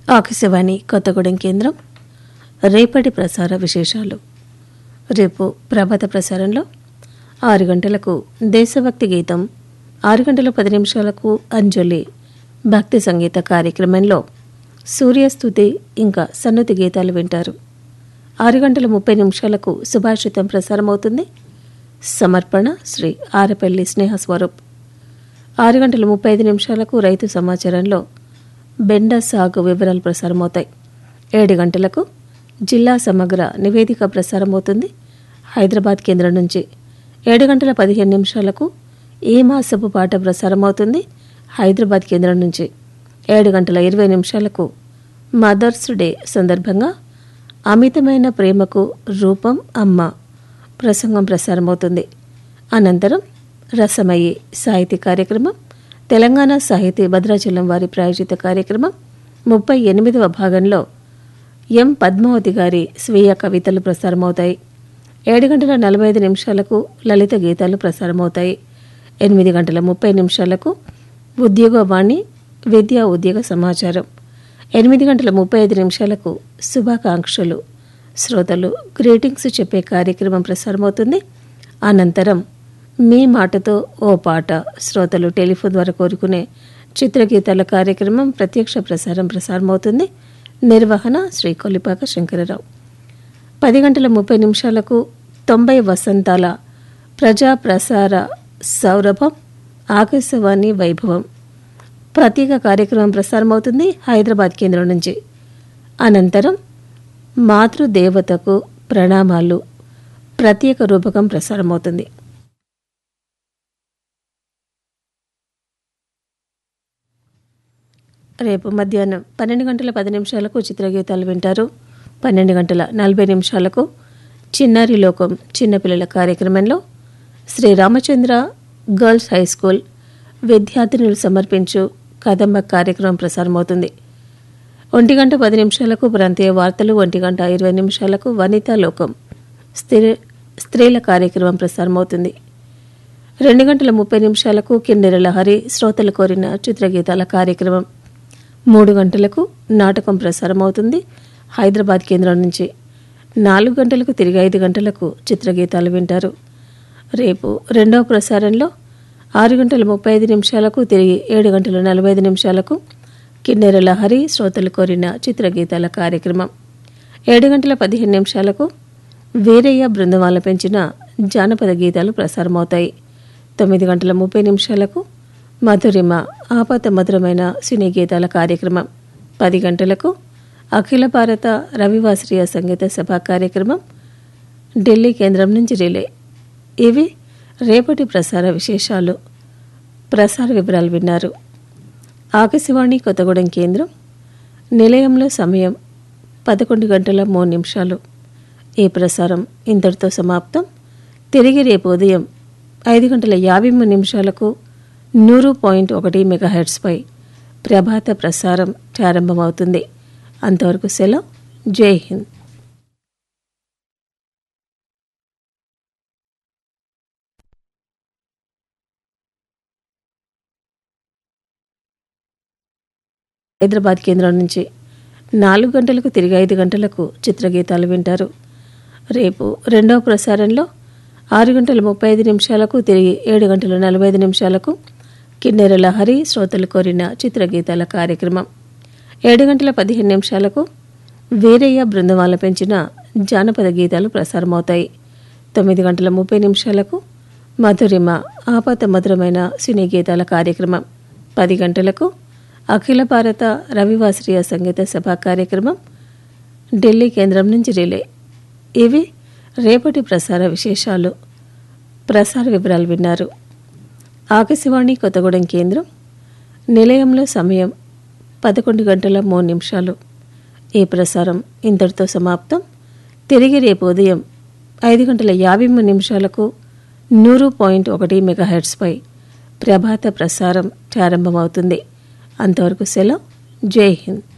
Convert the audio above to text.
ఆకాశవాణి కొత్తగూడెం కేంద్రం రేపటి ప్రసార విశేషాలు రేపు ప్రభాత ప్రసారంలో ఆరు గంటలకు దేశభక్తి గీతం ఆరు గంటల పది నిమిషాలకు అంజలి భక్తి సంగీత కార్యక్రమంలో సూర్యస్థుతి ఇంకా సన్నుతి గీతాలు వింటారు ఆరు గంటల ముప్పై నిమిషాలకు సుభాషితం ప్రసారమవుతుంది సమర్పణ శ్రీ ఆరపల్లి స్నేహస్వరూప్ ఆరు గంటల ముప్పై ఐదు నిమిషాలకు రైతు సమాచారంలో బెండ సాగు వివరాలు ప్రసారమవుతాయి ఏడు గంటలకు జిల్లా సమగ్ర నివేదిక ప్రసారమవుతుంది హైదరాబాద్ కేంద్రం నుంచి ఏడు గంటల పదిహేను నిమిషాలకు ఈ మాసపు పాట ప్రసారమవుతుంది హైదరాబాద్ కేంద్రం నుంచి ఏడు గంటల ఇరవై నిమిషాలకు మదర్స్ డే సందర్భంగా అమితమైన ప్రేమకు రూపం అమ్మ ప్రసంగం ప్రసారమవుతుంది అనంతరం రసమయ్యి సాహితీ కార్యక్రమం తెలంగాణ సాహితీ భద్రాచలం వారి ప్రాయోజిత కార్యక్రమం ముప్పై ఎనిమిదవ భాగంలో ఎం పద్మావతి గారి స్వీయ కవితలు ప్రసారమవుతాయి ఏడు గంటల నలభై ఐదు నిమిషాలకు లలిత గీతాలు ప్రసారమవుతాయి ఎనిమిది గంటల ముప్పై నిమిషాలకు ఉద్యోగవాణి విద్యా ఉద్యోగ సమాచారం ఎనిమిది గంటల ముప్పై ఐదు నిమిషాలకు శుభాకాంక్షలు శ్రోతలు గ్రీటింగ్స్ చెప్పే కార్యక్రమం ప్రసారమవుతుంది అనంతరం మీ మాటతో ఓ పాట శ్రోతలు టెలిఫోన్ ద్వారా కోరుకునే చిత్రగీతాల కార్యక్రమం ప్రత్యక్ష ప్రసారం ప్రసారమవుతుంది నిర్వహణ శ్రీ కొల్లిపాక శంకరరావు పది గంటల ముప్పై నిమిషాలకు తొంభై వసంతాల ప్రజా ప్రసార సౌరభం ఆకాశవాణి వైభవం ప్రత్యేక కార్యక్రమం ప్రసారమవుతుంది హైదరాబాద్ కేంద్రం నుంచి అనంతరం మాతృదేవతకు ప్రణామాలు ప్రత్యేక రూపకం ప్రసారమవుతుంది రేపు మధ్యాహ్నం పన్నెండు గంటల పది నిమిషాలకు చిత్రగీతాలు వింటారు పన్నెండు గంటల నలభై నిమిషాలకు చిన్నారి లోకం చిన్నపిల్లల కార్యక్రమంలో Shri Ramachandra girls high school విద్యార్థినులు సమర్పించు కదంబ కార్యక్రమం ప్రసారమవుతుంది ఒంటి గంట పది నిమిషాలకు ప్రాంతీయ వార్తలు ఒంటి గంట ఇరవై నిమిషాలకు వనితా లోకం స్త్రీ స్త్రీల కార్యక్రమం ప్రసారమవుతుంది రెండు గంటల ముప్పై నిమిషాలకు కిన్నెర లహరి శ్రోతలు కోరిన చిత్రగీతాల కార్యక్రమం మూడు గంటలకు నాటకం ప్రసారమవుతుంది హైదరాబాద్ కేంద్రం నుంచి నాలుగు గంటలకు తిరిగి ఐదు గంటలకు చిత్రగీతాలు వింటారు రేపు రెండవ ప్రసారంలో ఆరు గంటల ముప్పై ఐదు నిమిషాలకు తిరిగి ఏడు గంటల నలభై ఐదు నిమిషాలకు కిన్నెర లహరి శ్రోతలు కోరిన చిత్రగీతాల కార్యక్రమం ఏడు గంటల పదిహేను నిమిషాలకు వీరయ్య బృందమాల పెంచిన జానపద గీతాలు ప్రసారమవుతాయి తొమ్మిది గంటల ముప్పై నిమిషాలకు మధురిమ ఆపత మధురమైన సినీ గీతాల కార్యక్రమం పది గంటలకు అఖిల భారత రవివాశ్రీయ సంగీత సభ కార్యక్రమం ఢిల్లీ కేంద్రం నుంచి రిలే ఇవి రేపటి ప్రసార విశేషాలు ప్రసార వివరాలు విన్నారు ఆకాశవాణి కొత్తగూడెం కేంద్రం నిలయంలో సమయం పదకొండు గంటల మూడు నిమిషాలు ఈ ప్రసారం ఇంతటితో సమాప్తం తిరిగి రేపు ఉదయం ఐదు గంటల యాభై మూడు నిమిషాలకు నూరు పాయింట్ ఒకటి మెగాహెడ్స్పై ప్రభాత ప్రసారం ప్రారంభమవుతుంది అంతవరకు సెలవు జై హింద్ హైదరాబాద్ కేంద్రం నుంచి నాలుగు గంటలకు తిరిగి ఐదు గంటలకు చిత్రగీతాలు వింటారు రేపు రెండవ ప్రసారంలో ఆరు గంటల ముప్పై ఐదు నిమిషాలకు తిరిగి ఏడు గంటల నలభై ఐదు నిమిషాలకు కిన్నెర లహరి శ్రోతలు కోరిన చిత్రగీతాల కార్యక్రమం ఏడు గంటల పదిహేను నిమిషాలకు వీరయ్య బృందమాల పెంచిన జానపద గీతాలు ప్రసారమవుతాయి తొమ్మిది గంటల ముప్పై నిమిషాలకు మధురిమ ఆపత మధురమైన సినీ గీతాల కార్యక్రమం పది గంటలకు అఖిల భారత రవివాశ్రీయ సంగీత సభ కార్యక్రమం ఢిల్లీ కేంద్రం నుంచి రిలే ఇవి రేపటి ప్రసార విశేషాలు ప్రసార వివరాలు విన్నారు ఆకాశవాణి కొత్తగూడెం కేంద్రం నిలయంలో సమయం పదకొండు గంటల మూడు నిమిషాలు ఈ ప్రసారం ఇంతటితో సమాప్తం తిరిగి రేపు ఉదయం ఐదు గంటల యాభై మూడు నిమిషాలకు నూరు పాయింట్ ఒకటి మెగాహెడ్స్పై ప్రభాత ప్రసారం ప్రారంభమవుతుంది అంతవరకు సెలవు జై హింద్